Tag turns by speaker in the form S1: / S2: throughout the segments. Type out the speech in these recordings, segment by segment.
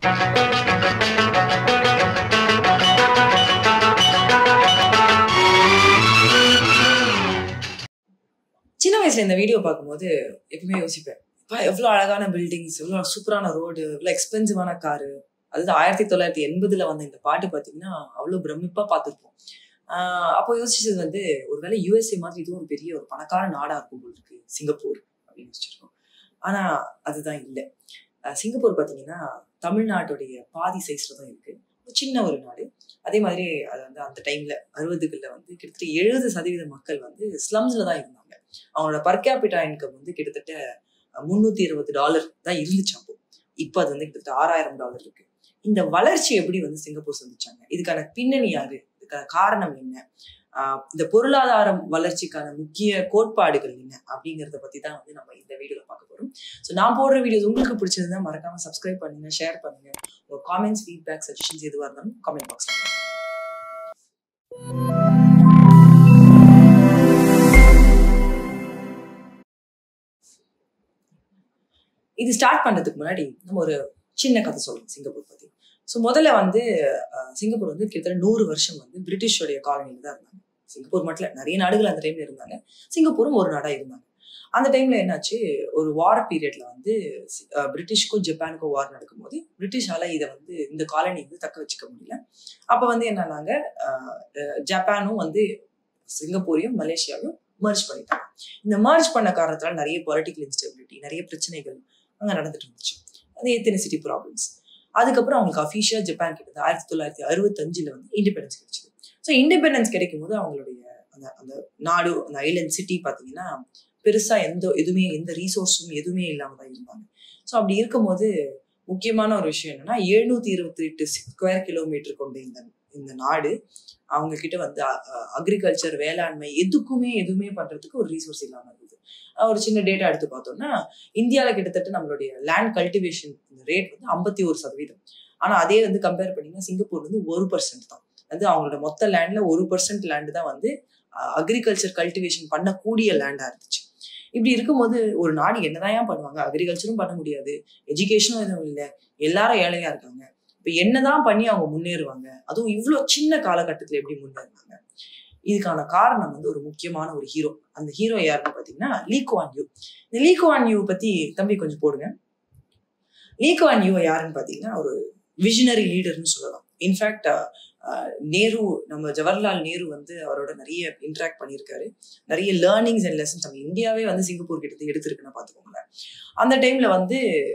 S1: சின்ன வயசுல இந்த வீடியோ பார்க்கும்போது எப்பவுமே யோசிப்பேன் "அப்பா, எவ்வளவு அழகான பில்டிங்ஸ் எவ்வளவு சூப்பரான ரோடு எவ்வளவு எக்ஸ்பென்சிவான காரு அதாவது ஆயிரத்தி தொள்ளாயிரத்தி எண்பதுல வந்த இந்த பாட்டு பாத்தீங்கன்னா அவ்வளவு பிரமிப்பா பார்த்திருப்போம் ஆஹ் அப்போ யோசிச்சது வந்து ஒருவேளை யூஎஸ்ஏ மாதிரி இதுவும் ஒரு பெரிய ஒரு பணக்கார நாடா இருக்கும் போல இருக்கு சிங்கப்பூர் அப்படின்னு யோசிச்சிருக்கோம் ஆனா அதுதான் இல்லை அஹ் சிங்கப்பூர் பாத்தீங்கன்னா தமிழ்நாட்டுடைய பாதி சைஸ்ல தான் இருக்கு ஒரு சின்ன ஒரு நாடு அதே மாதிரி அது வந்து அந்த டைம்ல அறுபதுகள்ல வந்து கிட்டத்தட்ட எழுபது சதவீத மக்கள் வந்து ஸ்லம்ஸ்ல தான் இருந்தாங்க அவங்களோட பர் கேபிட்டா இன்கம் வந்து கிட்டத்தட்ட முந்நூத்தி இருபது டாலர் தான் இருந்துச்சு அப்போ இப்போ அது வந்து கிட்டத்தட்ட ஆறாயிரம் டாலர் இருக்கு இந்த வளர்ச்சி எப்படி வந்து சிங்கப்பூர் சந்திச்சாங்க இதுக்கான பின்னணி யாரு இதுக்கான காரணம் என்ன ஆஹ் இந்த பொருளாதாரம் வளர்ச்சிக்கான முக்கிய கோட்பாடுகள் என்ன அப்படிங்கறத பத்தி தான் வந்து நம்ம இந்த வீடியோல பார்க்க போறோம் ஸோ நான் போடுற வீடியோஸ் உங்களுக்கு பிடிச்சதுன்னா மறக்காம சப்ஸ்கிரைப் பண்ணுங்க ஷேர் பண்ணுங்க உங்க காமெண்ட்ஸ் ஃபீட்பேக் சஜஷன்ஸ் எதுவாக இருந்தாலும் காமெண்ட் பாக்ஸ்ல இது ஸ்டார்ட் பண்றதுக்கு முன்னாடி நம்ம ஒரு சின்ன கதை சொல்லணும் சிங்கப்பூர் பத்தி ஸோ முதல்ல வந்து அஹ், சிங்கப்பூர் வந்து கிட்டத்தட்ட நூறு வருஷம் வந்து பிரிட்டிஷோடைய காலனியில தான் இருந்தாங்க சிங்கப்பூர் மட்டும் இல்ல, நிறைய நாடுகள் அந்த டைம்ல இருந்தாங்க சிங்கப்பூரும் ஒரு நாடா இருந்தாங்க அந்த டைம்ல என்னாச்சு ஒரு வார் பீரியட்ல வந்து சி- அஹ், பிரிட்டிஷ்க்கும் ஜப்பானுக்கும் வார் நடக்கும்போது பிரிட்டிஷால இதை வந்து இந்த காலனி வந்து தக்க வச்சுக்க முடியல அப்ப வந்து என்னன்னாங்க அஹ், அஹ், ஜப்பானும் வந்து சிங்கப்பூரையும் மலேசியாவையும் மர்ஜ் பண்ணிட்டாங்க இந்த மர்ஜ் பண்ண காரணத்தால நிறைய பொலிட்டிக்கல் இன்ஸ்டெபிலிட்டி நிறைய பிரச்சனைகள் அங்க நடந்துட்டு இருந்துச்சு அந்த எத்தனிசிட்டி ப்ராப்ளம்ஸ் அதுக்கப்புறம் அவங்களுக்கு அஃபீஷியல் ஜப்பான் கிட்ட இருந்து ஆயிரத்தி தொள்ளாயிரத்தி அறுபத்தஞ்சுல வந்து இண்டிபெண்டன்ஸ் கிடைச்சது ஸோ இண்டிபெண்டன்ஸ் கிடைக்கும் போது அவங்களுடைய அந்த அந்த நாடு அந்த ஐலண்ட் சிட்டி பார்த்தீங்கன்னா பெருசா எந்த எதுவுமே எந்த ரீசோர்ஸும் எதுவுமே இல்லாம தான் இருந்தாங்க ஸோ அப்படி இருக்கும்போது முக்கியமான ஒரு விஷயம் என்னன்னா எழுநூத்தி இருபத்தி எட்டு ஸ்கொயர் கிலோமீட்டர் கொண்ட இந்த இந்த நாடு அவங்க கிட்ட வந்து அக்ரிகல்ச்சர் வேளாண்மை எதுக்குமே எதுவுமே பண்றதுக்கு ஒரு ரீசோர்ஸ் இல்லாம இருந்தது அஹ் ஒரு சின்ன டேட்டா எடுத்து பார்த்தோம்னா இந்தியாவில் கிட்டத்தட்ட நம்மளுடைய லேண்ட் கல்டிவேஷன் ரேட் வந்து ஐம்பத்தி ஒரு சதவீதம் ஆனா அதே வந்து கம்பேர் பண்ணீங்கன்னா சிங்கப்பூர் வந்து ஒரு பர்சன்ட் தான் வந்து அவங்களோட மொத்த லேண்ட்ல ஒரு பர்சன்ட் லேண்டு தான் வந்து அக்ரிகல்ச்சர் கல்டிவேஷன் பண்ணக்கூடிய லேண்டா இருந்துச்சு இப்படி இருக்கும்போது ஒரு நாடு என்னதான் ஏன் பண்ணுவாங்க அக்ரிகல்ச்சரும் பண்ண முடியாது எஜுகேஷனும் எதுவும் இல்லை எல்லாரும் ஏழையா இருக்காங்க இப்ப என்னதான் பண்ணி அவங்க முன்னேறுவாங்க அதுவும் இவ்வளவு சின்ன காலகட்டத்துல எப்படி முன்னேறுவாங்க இதுக்கான காரணம் வந்து ஒரு முக்கியமான ஒரு ஹீரோ அந்த ஹீரோ யாருன்னு பாத்தீங்கன்னா லீக்வான் யூ இந்த லீக்வான் யூ பத்தி தம்பி கொஞ்சம் போடுங்க லீக்வான் யூ யாருன்னு பாத்தீங்கன்னா ஒரு விஷனரி லீடர்னு சொல்லலாம் இன்ஃபேக்ட் நேரு நம்ம ஜவஹர்லால் நேரு வந்து அவரோட நிறைய இன்ட்ராக்ட் பண்ணியிருக்காரு நிறைய லேர்னிங்ஸ் அண்ட் லெசன்ஸ் நம்ம இந்தியாவே வந்து சிங்கப்பூர் கிட்ட இருந்து எடுத்திருக்குன்னு பார்த்துக்கோங்களேன் அந்த டைம்ல வந்து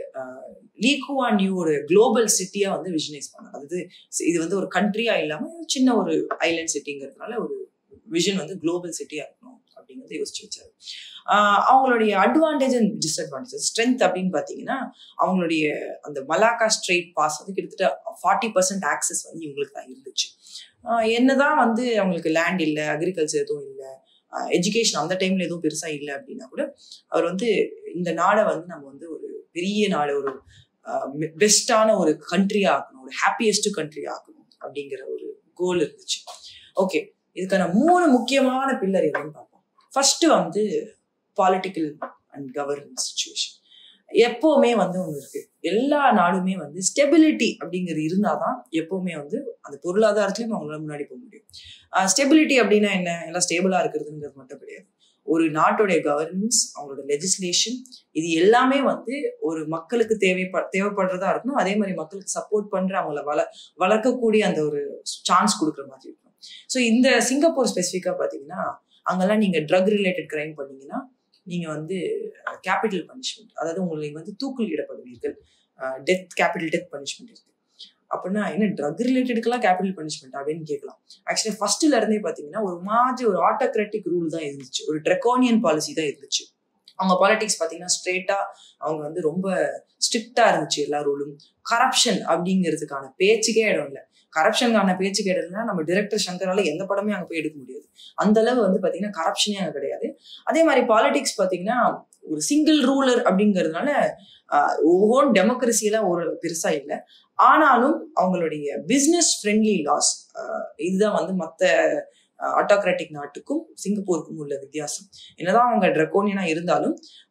S1: லீகுவான் நியூ ஒரு குளோபல் சிட்டியா வந்து விஷனைஸ் பண்ணாங்க அதாவது இது வந்து ஒரு கண்ட்ரியா இல்லாம ஒரு சின்ன ஒரு ஐலண்ட் சிட்டிங்கிறதுனால ஒரு விஷன் வந்து குளோபல் சிட்டியா இருக்கணும் அப்படிங்கறத யோசிச்சு வச்சாரு ஆஹ் அவங்களுடைய அட்வான்டேஜ் அண்ட் டிஸ்அட்வான்டேஜ் ஸ்ட்ரென்த் அப்படின்னு பாத்தீங்கன்னா அவங்களுடைய அந்த மலாக்கா ஸ்ட்ரெயிட் பாஸ் வந்து கிட்டத்தட்ட ஃபார்ட்டி பர்சன்ட் ஆக்சஸ் வந்து இவங்களுக்கு தான் இருந்துச்சு ஆஹ் என்னதான் வந்து அவங்களுக்கு லேண்ட் இல்லை அக்ரிகல்ச்சர் எதுவும் இல்லை எஜுகேஷன் அந்த டைம்ல எதுவும் பெருசா இல்லை அப்படின்னா கூட அவர் வந்து இந்த நாடை வந்து நம்ம வந்து ஒரு பெரிய நாடு ஒரு பெஸ்டான ஒரு கண்ட்ரியா ஆக்கணும் ஒரு ஹாப்பியஸ்ட் கண்ட்ரி ஆக்கணும் அப்படிங்கிற ஒரு கோல் இருந்துச்சு ஓகே இதுக்கான மூணு முக்கியமான பில்லர் எதுன்னு பார்ப்போம் ஃபர்ஸ்ட் வந்து பாலிட்டிக்கல் அண்ட் கவர்னன்ஸ் சுச்சுவேஷன் எப்பவுமே வந்து ஒன்று இருக்கு எல்லா நாடுமே வந்து ஸ்டெபிலிட்டி அப்படிங்கிறது இருந்தாதான் எப்பவுமே வந்து அந்த பொருளாதாரத்திலையும் அவங்களால முன்னாடி போக முடியும் ஸ்டெபிலிட்டி அப்படின்னா என்ன எல்லாம் ஸ்டேபிளா இருக்கிறதுங்கிறது மட்டும் கிடையாது ஒரு நாட்டுடைய கவர்னன்ஸ் அவங்களோட லெஜிஸ்லேஷன் இது எல்லாமே வந்து ஒரு மக்களுக்கு தேவைப்ப தேவைப்படுறதா இருக்கணும் அதே மாதிரி மக்களுக்கு சப்போர்ட் பண்ற அவங்கள வள வளர்க்கக்கூடிய அந்த ஒரு சான்ஸ் கொடுக்குற மாதிரி இருக்கணும் ஸோ இந்த சிங்கப்பூர் ஸ்பெசிஃபிக்கா பாத்தீங்கன்னா அங்கெல்லாம் நீங்க ட்ரக் ரிலேட்டட் கிரைம் பண்ணீங்கன்னா நீங்க வந்து கேபிட்டல் பனிஷ்மெண்ட் அதாவது உங்களுக்கு வந்து தூக்கில் இடப்படுவீர்கள் டெத் கேபிட்டல் டெத் பனிஷ்மெண்ட் இருக்கு அப்படின்னா என்ன ட்ரக் ரிலேட்டடுக்கெல்லாம் கேபிட்டல் பனிஷ்மெண்ட் அப்படின்னு கேட்கலாம் ஆக்சுவலி ஃபர்ஸ்ட்ல இருந்தே பாத்தீங்கன்னா ஒரு மாதிரி ஒரு ஆட்டோக்ராட்டிக் ரூல் தான் இருந்துச்சு ஒரு ட்ரெக்கோனியன் பாலிசி தான் இருந்துச்சு அவங்க பாலிடிக்ஸ் பாத்தீங்கன்னா ஸ்ட்ரெயிட்டா அவங்க வந்து ரொம்ப ஸ்ட்ரிக்டா இருந்துச்சு எல்லா ரூலும் கரப்ஷன் அப்படிங்கிறதுக்கான பேச்சுக்கே இடம் இல்லை கரப்ஷனுக்கான பேச்சுக்கு இடம் இல்லைன்னா நம்ம டிரெக்டர் சங்கரால எந்த படமே அங்க போய் எடுக்க முடியாது அந்த அளவு வந்து பாத்தீங்கன்னா கரப்ஷனே அங்க கிடையாது அதே மாதிரி பாலிடிக்ஸ் பாத்தீங்கன்னா ஒரு சிங்கிள் ரூலர் அப்படிங்கிறதுனால ஒவ்வொரு டெமோக்ரஸியெல்லாம் ஒரு பெருசா இல்லை ஆனாலும் அவங்களுடைய பிஸ்னஸ் ஃப்ரெண்ட்லி லாஸ் இதுதான் வந்து மற்ற ஆட்டோக்ராட்டிக் நாட்டுக்கும் சிங்கப்பூருக்கும் உள்ள வித்தியாசம் என்னதான் அவங்க ட்ரக்கோனியனா இருந்தாலும்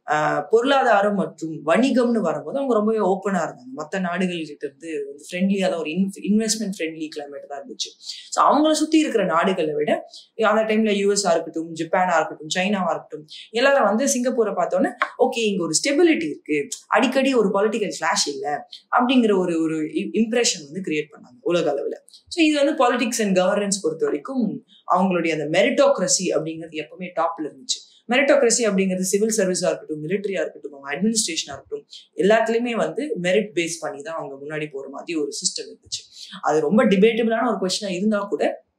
S1: ஆஹ் பொருளாதாரம் மற்றும் வணிகம்னு வரும்போது அவங்க ரொம்பவே ஓப்பனா இருந்தாங்க மற்ற நாடுகள் கிட்ட இருந்து ஃப்ரெண்ட்லியா தான் ஒரு இன்வெஸ்ட்மெண்ட் ஃப்ரெண்ட்லி கிளைமேட் தான் இருந்துச்சு ஸோ அவங்கள சுத்தி இருக்கிற நாடுகளை விட அந்த டைம்ல யூஎஸ்ஆ இருக்கட்டும் ஜப்பானா இருக்கட்டும் சைனாவா இருக்கட்டும் எல்லாரும் வந்து சிங்கப்பூரை பார்த்தோன்னே ஓகே இங்க ஒரு ஸ்டெபிலிட்டி இருக்கு அடிக்கடி ஒரு பொலிட்டிக்கல் கிளாஷ் இல்லை அப்படிங்கிற ஒரு ஒரு இம்ப்ரெஷன் வந்து கிரியேட் பண்ணாங்க உலக அளவில் ஸோ இது வந்து பாலிடிக்ஸ் அண்ட் கவர்னன்ஸ் பொறுத்த வரைக்கும் அவங்களுடைய அந்த மெரிட்டோக்ரஸி அப்படிங்கிறது எப்பவுமே டாப்ல இருந்துச்சு மெரிட்டோக்ரஸி அப்படிங்கிறது சிவில் சர்வீஸா இருக்கட்டும் மிலிட்டரியா இருக்கட்டும் அவங்க அட்மினிஸ்ட்ரேஷனா இருக்கட்டும் எல்லாத்துலயுமே வந்து மெரிட் பேஸ் பண்ணி தான் அவங்க முன்னாடி போற மாதிரி ஒரு சிஸ்டம் இருந்துச்சு அது ரொம்ப டிபேட்டபிளான ஒரு கொஸ்டினா இருந்தா கூட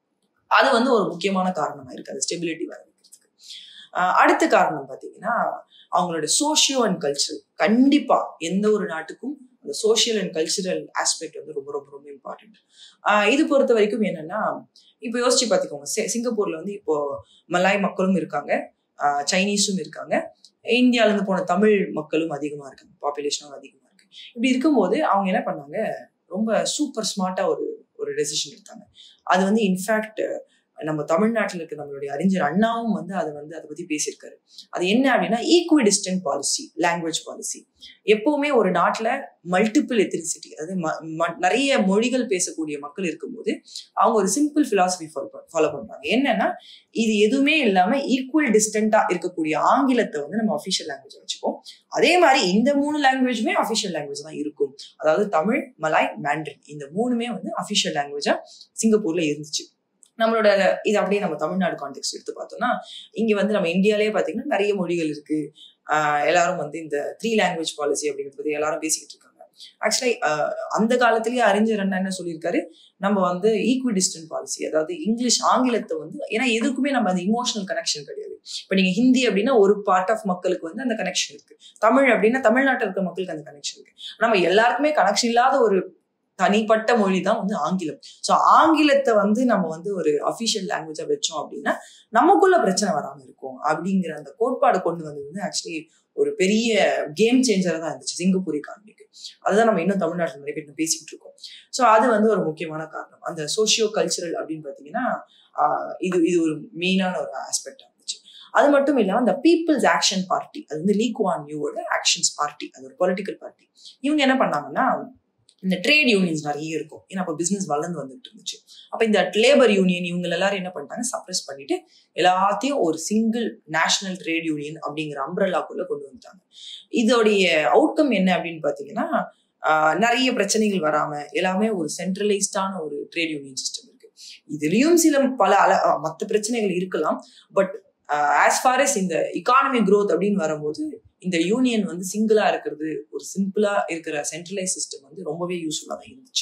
S1: அது வந்து ஒரு முக்கியமான காரணமா இருக்கு அது ஸ்டெபிலிட்டி வர வைக்கிறதுக்கு ஆஹ் அடுத்த காரணம் பாத்தீங்கன்னா அவங்களோட சோஷியோ அண்ட் கல்ச்சரல் கண்டிப்பா எந்த ஒரு நாட்டுக்கும் அந்த சோஷியல் அண்ட் கல்ச்சரல் ஆஸ்பெக்ட் வந்து ரொம்ப ரொம்ப ரொம்ப இம்பார்ட்டன்ட் இது பொறுத்த வரைக்கும் என்னன்னா இப்போ யோசிச்சு பார்த்துக்கோங்க சி- சிங்கப்பூர்ல வந்து இப்போ மலாய் மக்களும் இருக்காங்க ஆஹ் சைனீஸும் இருக்காங்க இந்தியால இருந்து போன தமிழ் மக்களும் அதிகமா இருக்காங்க பாப்புலேஷனும் அதிகமா இருக்கு இப்படி இருக்கும்போது அவங்க என்ன பண்ணாங்க ரொம்ப சூப்பர் ஸ்மார்ட்டா ஒரு ஒரு டெசிஷன் எடுத்தாங்க அது வந்து இன்ஃபேக்ட் நம்ம தமிழ்நாட்டில் இருக்க நம்மளுடைய அறிஞர் அண்ணாவும் வந்து அதை வந்து அதை பத்தி பேசியிருக்காரு அது என்ன அப்படின்னா equidistant policy language policy எப்பவுமே ஒரு நாட்டுல மல்டிபிள் எத்தினிசிட்டி அதாவது ம- ம- நிறைய மொழிகள் பேசக்கூடிய மக்கள் இருக்கும்போது அவங்க ஒரு சிம்பிள் பிலாசபி ஃபாலோ பண்றாங்க என்னன்னா இது எதுவுமே இல்லாம ஈக்குவல் டிஸ்டன்டா இருக்கக்கூடிய ஆங்கிலத்தை வந்து நம்ம அஃபிஷியல் லாங்குவேஜ் வச்சுப்போம் அதே மாதிரி இந்த மூணு லாங்குவேஜுமே அஃபிஷியல் லாங்குவேஜ் தான் இருக்கும் அதாவது தமிழ் மலாய் மேண்ட்ரின் இந்த மூணுமே வந்து அஃபிஷியல் லாங்குவேஜா சிங்கப்பூர்ல இருந்துச்சு நம்மளோட இது அப்படியே நம்ம தமிழ்நாடு கான்டெக்ட் எடுத்து பார்த்தோம்னா இங்க வந்து நம்ம இந்தியாலே பாத்தீங்கன்னா நிறைய மொழிகள் இருக்கு ஆஹ் எல்லாரும் வந்து இந்த த்ரீ லாங்குவேஜ் பாலிசி அப்படிங்கிறத பத்தி எல்லாரும் பேசிக்கிட்டு இருக்காங்க ஆக்சுவலி அந்த காலத்திலேயே அறிஞர் அண்ணா என்ன சொல்லியிருக்காரு நம்ம வந்து ஈக்வி டிஸ்டன்ட் பாலிசி அதாவது இங்கிலீஷ் ஆங்கிலத்தை வந்து ஏன்னா எதுக்குமே நம்ம அந்த இமோஷனல் கனெக்ஷன் கிடையாது இப்ப நீங்க ஹிந்தி அப்படின்னா ஒரு பார்ட் ஆஃப் மக்களுக்கு வந்து அந்த கனெக்ஷன் இருக்கு தமிழ் அப்படின்னா தமிழ்நாட்டில் இருக்க மக்களுக்கு அந்த கனெக்ஷன் இருக்கு நம்ம எல்லாருக்குமே கனெக்ஷன் இல்லாத ஒரு தனிப்பட்ட மொழி தான் வந்து ஆங்கிலம் ஸோ ஆங்கிலத்தை வந்து நம்ம வந்து ஒரு அஃபிஷியல் லாங்குவேஜா வச்சோம் அப்படின்னா நமக்குள்ள பிரச்சனை வராம இருக்கும் அப்படிங்கிற அந்த கோட்பாடு கொண்டு வந்தது வந்து ஆக்சுவலி ஒரு பெரிய கேம் சேஞ்சரா தான் இருந்துச்சு சிங்கப்பூர் எக்கானமிக்கு அதுதான் நம்ம இன்னும் தமிழ்நாட்டில் நிறைய பேர் பேசிக்கிட்டு இருக்கோம் ஸோ அது வந்து ஒரு முக்கியமான காரணம் அந்த சோஷியோ கல்ச்சரல் அப்படின்னு பார்த்தீங்கன்னா ஆஹ் இது இது ஒரு மெயினான ஒரு ஆஸ்பெக்டா இருந்துச்சு அது மட்டும் இல்லாம அந்த பீப்புள்ஸ் ஆக்ஷன் பார்ட்டி அது வந்து லீக் வான் யூவோட ஆக்ஷன்ஸ் பார்ட்டி அது ஒரு பொலிட்டிக்கல் பார்ட்டி இவங்க என்ன பண்ணாங்கன்னா இந்த ட்ரேட் யூனியன்ஸ் நிறைய இருக்கும் ஏன்னா அப்போ பிசினஸ் வளர்ந்து வந்துட்டு இருந்துச்சு அப்ப இந்த லேபர் யூனியன் இவங்க எல்லாரும் என்ன பண்ணிட்டாங்க சப்ரஸ் பண்ணிட்டு எல்லாத்தையும் ஒரு சிங்கிள் நேஷனல் ட்ரேட் யூனியன் அப்படிங்கிற அம்ப்ரல்லாக்குள்ள கொண்டு வந்துட்டாங்க இதோடைய அவுட்கம் என்ன அப்படின்னு பாத்தீங்கன்னா ஆஹ் நிறைய பிரச்சனைகள் வராம எல்லாமே ஒரு சென்ட்ரலைஸ்டான ஒரு ட்ரேட் யூனியன் சிஸ்டம் இருக்கு இதுலயும் சில பல அல மற்ற பிரச்சனைகள் இருக்கலாம் பட் ஆஸ் ஃபார் எஸ் இந்த இக்கானமி growth அப்படின்னு வரும்போது இந்த யூனியன் வந்து சிங்கிளா இருக்கிறது ஒரு சிம்பிளா இருக்கிற சென்ட்ரலைஸ் சிஸ்டம் வந்து ரொம்பவே யூஸ்ஃபுல்லா தான் இருந்துச்சு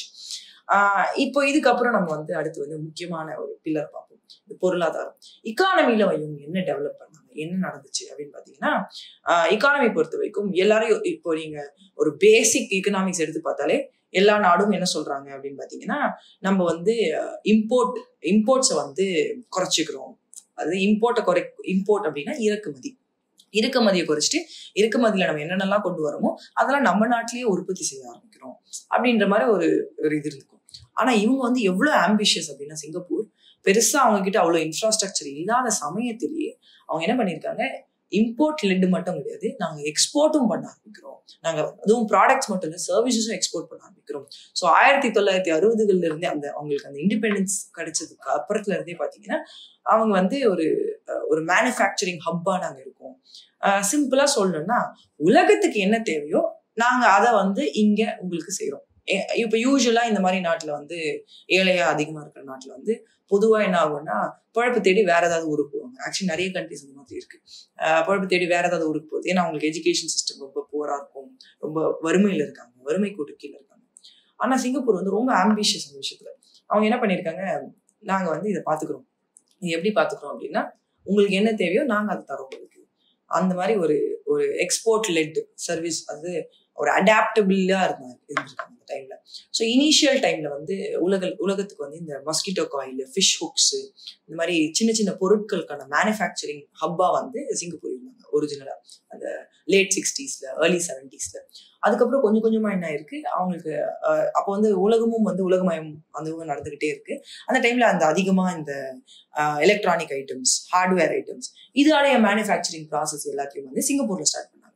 S1: ஆஹ் இப்போ இதுக்கப்புறம் நம்ம வந்து அடுத்து வந்து முக்கியமான ஒரு பில்லர் பார்ப்போம் இந்த பொருளாதாரம் இக்கானமில இவங்க என்ன டெவலப் பண்ணாங்க என்ன நடந்துச்சு அப்படின்னு பாத்தீங்கன்னா இக்கானமி பொறுத்த வரைக்கும் எல்லாரையும் இப்போ நீங்க ஒரு பேசிக் எக்கனாமிக்ஸ் எடுத்து பார்த்தாலே எல்லா நாடும் என்ன சொல்றாங்க அப்படின்னு பாத்தீங்கன்னா நம்ம வந்து இம்போர்ட் இம்போர்ட்ஸை வந்து குறைச்சிக்கிறோம் அது இம்போர்ட்டை குறை இம்போர்ட் அப்படின்னா இறக்குமதி இறக்குமதியை குறைச்சிட்டு இறக்குமதியில நம்ம என்னென்னலாம் கொண்டு வரோமோ அதெல்லாம் நம்ம நாட்டிலேயே உற்பத்தி செய்ய ஆரம்பிக்கிறோம் அப்படின்ற மாதிரி ஒரு ஒரு இது இருக்கும் ஆனா இவங்க வந்து எவ்வளவு ஆம்பிஷியஸ் அப்படின்னா சிங்கப்பூர் பெருசா அவங்க கிட்ட அவ்வளவு இன்ஃப்ராஸ்ட்ரக்சர் இல்லாத சமயத்திலேயே அவங்க என்ன பண்ணிருக்காங்க இம்போர்ட் லெட் மட்டும் கிடையாது நாங்க எக்ஸ்போர்ட்டும் பண்ண ஆரம்பிக்கிறோம் நாங்க அதுவும் ப்ராடக்ட்ஸ் மட்டும் இல்லை சர்வீசஸும் எக்ஸ்போர்ட் பண்ண ஆரம்பிக்கிறோம் ஸோ ஆயிரத்தி தொள்ளாயிரத்தி அறுபதுகள்ல இருந்தே அந்த அவங்களுக்கு அந்த இண்டிபெண்டன்ஸ் கிடைச்சதுக்கு அப்புறத்துல இருந்தே பாத்தீங்கன்னா அவங்க வந்து ஒரு ஒரு மேனுஃபேக்சரிங் ஹப்பா நாங்க இருக்கோம் சிம்பிளா சொல்லணும்னா உலகத்துக்கு என்ன தேவையோ நாங்க அதை வந்து இங்க உங்களுக்கு செய்யறோம் இப்ப யூஸ்வலா இந்த மாதிரி நாட்டுல வந்து ஏழையா அதிகமா இருக்கிற நாட்டுல வந்து பொதுவா என்ன ஆகும்னா பழப்பு தேடி வேற ஏதாவது ஊருக்கு போவாங்க ஆக்சுவலி நிறைய கண்ட்ரிஸ் இந்த மாதிரி இருக்கு பழப்பு தேடி வேற ஏதாவது ஊருக்கு போகுது ஏன்னா அவங்களுக்கு எஜுகேஷன் சிஸ்டம் ரொம்ப போரா இருக்கும் ரொம்ப வறுமையில இருக்காங்க வறுமை கூட்டு கீழே இருக்காங்க ஆனா சிங்கப்பூர் வந்து ரொம்ப ஆம்பிஷியஸ் அந்த விஷயத்துல அவங்க என்ன பண்ணிருக்காங்க நாங்க வந்து இதை பாத்துக்கிறோம் இது எப்படி பாத்துக்கிறோம் அப்படின்னா உங்களுக்கு என்ன தேவையோ நாங்க அதை தரோம் உங்களுக்கு அந்த மாதிரி ஒரு ஒரு எக்ஸ்போர்ட் லெட் சர்வீஸ் அது ஒரு அடாப்டபிளா இருந்தாங்க இருந்திருக்காங்க அந்த டைம்ல ஸோ இனிஷியல் டைம்ல வந்து உலக உலகத்துக்கு வந்து இந்த மஸ்கிட்டோ காயில் ஃபிஷ் ஹுக்ஸ் இந்த மாதிரி சின்ன சின்ன பொருட்களுக்கான மேனுஃபேக்சரிங் ஹப்பா வந்து சிங்கப்பூர் இருந்தாங்க ஒரிஜினலா அந்த லேட் சிக்ஸ்டீஸ்ல ஏர்லி செவன்டிஸ்ல அதுக்கப்புறம் கொஞ்சம் கொஞ்சமா என்ன இருக்கு அவங்களுக்கு அப்போ வந்து உலகமும் வந்து உலகமயம் அந்த நடந்துகிட்டே இருக்கு அந்த டைம்ல அந்த அதிகமா இந்த எலக்ட்ரானிக் ஐட்டம்ஸ் ஹார்ட்வேர் ஐட்டம்ஸ் இதோடைய மேனுஃபேக்சரிங் ப்ராசஸ் எல்லாத்தையும் வந்து சிங்கப்பூர்ல ஸ்டார்ட் பண்ணாங்க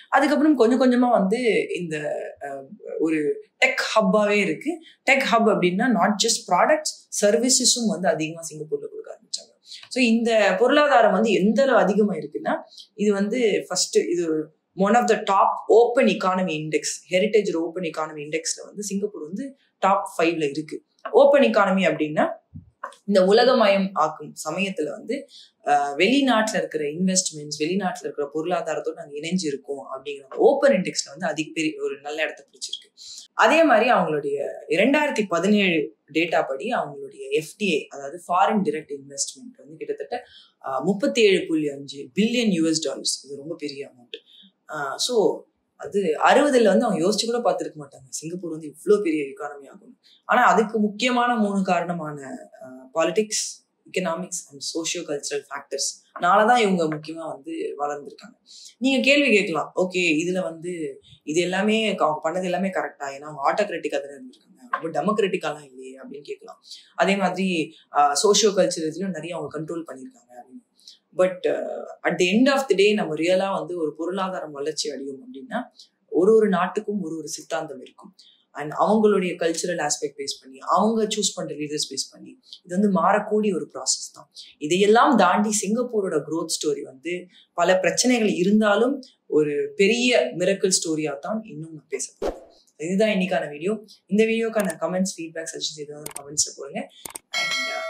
S1: அதுக்கப்புறம் கொஞ்சம் கொஞ்சமா வந்து இந்த அஹ், ஒரு டெக் ஹப்பாவே இருக்கு டெக் ஹப் அப்படின்னா நாட் ஜஸ்ட் ப்ராடக்ட்ஸ் சர்வீசஸும் வந்து அதிகமா சிங்கப்பூர்ல கொடுக்க ஆரம்பிச்சாங்க ஸோ இந்த பொருளாதாரம் வந்து எந்த அளவு அதிகமா இருக்குன்னா இது வந்து ஃபர்ஸ்ட் இது one of the top open economy index heritage open economy இண்டெக்ஸ்ல வந்து சிங்கப்பூர் வந்து டாப் ஃபைவ்ல இருக்கு ஓப்பன் economy அப்படின்னா இந்த உலகமயம் ஆக்கும் சமயத்துல வந்து அஹ், வெளிநாட்டுல இருக்கிற இன்வெஸ்ட்மெண்ட்ஸ் வெளிநாட்டுல இருக்கிற பொருளாதாரத்தோட நாங்க இணைஞ்சு இருக்கோம் அப்படிங்கிற ஓப்பன் இண்டெக்ஸ்ல வந்து அதிக பெரிய ஒரு நல்ல இடத்த பிடிச்சிருக்கு அதே மாதிரி அவங்களுடைய இரண்டாயிரத்தி பதினேழு டேட்டா படி அவங்களுடைய எஃப்டிஐ அதாவது ஃபாரின் டிரெக்ட் இன்வெஸ்ட்மெண்ட் வந்து கிட்டத்தட்ட முப்பத்தி ஏழு புள்ளி அஞ்சு பில்லியன் யூஎஸ் டாலர்ஸ் இது ரொம்ப பெரிய அமௌண்ட் ஸோ அது அறுபதுல வந்து அவங்க யோசிச்சு கூட பார்த்துருக்க மாட்டாங்க சிங்கப்பூர் வந்து இவ்வளோ பெரிய எக்கானமி ஆகும் ஆனா அதுக்கு முக்கியமான மூணு காரணமான politics economics and socio cultural factors தான் இவங்க முக்கியமா வந்து வளர்ந்துருக்காங்க நீங்க கேள்வி கேட்கலாம் ஓகே இதுல வந்து இது எல்லாமே அவங்க பண்ணது எல்லாமே கரெக்டா ஏன்னா அவங்க ஆட்டோகிராட்டிக்கா தானே இருந்திருக்காங்க ரொம்ப டெமோக்ராட்டிக்காலாம் இல்லையே அப்படின்னு கேட்கலாம் அதே மாதிரி சோஷியோ கல்ச்சர் இதுலயும் நிறைய அவங்க கண்ட்ரோல் பண்ணியிருக்காங்க அப்படின்னு but at the end of the day நம்ம ரியலா வந்து ஒரு பொருளாதாரம் வளர்ச்சி அடையும் அப்படின்னா ஒரு ஒரு நாட்டுக்கும் ஒரு ஒரு சித்தாந்தம் இருக்கும் அண்ட் அவங்களுடைய கல்ச்சுரல் ஆஸ்பெக்ட் பேஸ் பண்ணி அவங்க சூஸ் பண்ற லீடர்ஸ் பேஸ் பண்ணி இது வந்து மாறக்கூடிய ஒரு ப்ராசஸ் தான் இதையெல்லாம் தாண்டி சிங்கப்பூரோட growth ஸ்டோரி வந்து பல பிரச்சனைகள் இருந்தாலும் ஒரு பெரிய மிரக்கல் ஸ்டோரியா தான் இன்னும் நான் பேச போறேன் இதுதான் இன்னைக்கான வீடியோ இந்த வீடியோக்கான கமெண்ட்ஸ் ஃபீட்பேக் சஜஷன்ஸ் எதுவும் கமெண்ட்ஸ்ல போடுங்க அண்ட்